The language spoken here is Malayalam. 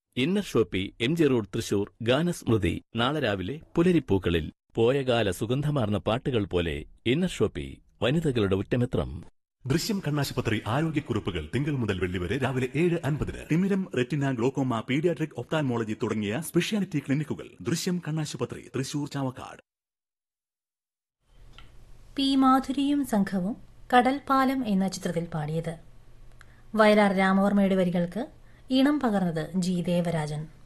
inner shoppy M G road Thrissur ഗാനസ്മൃതി നാളെ രാവിലെ പുലരിപ്പൂക്കളിൽ പോയകാല സുഗന്ധമാർന്ന പാട്ടുകൾ പോലെ ഇന്നർ ഷോപ്പി വനിതകളുടെ ഉറ്റമിത്രം ദൃശ്യം കണ്ണാശുപത്രി ആരോഗ്യക്കുറിപ്പുകൾ തിങ്കൾ മുതൽ വെള്ളി വരെ രാവിലെ ഏഴ് അൻപതിന് തിമിരം റെറ്റിന ഗ്ലോക്കോമ പീഡിയാട്രിക് ഒപ്താൽമോളജി തുടങ്ങിയ സ്പെഷ്യാലിറ്റി ക്ലിനിക്കുകൾ ദൃശ്യം കണ്ണാശുപത്രി തൃശൂർ ചാവക്കാട് പി മാധുരിയും സംഘവും കടൽപ്പാലം എന്ന ചിത്രത്തിൽ പാടിയത് വയലാർ രാമവർമ്മയുടെ വരികൾക്ക് ഈണം പകർന്നത് ജി ദേവരാജൻ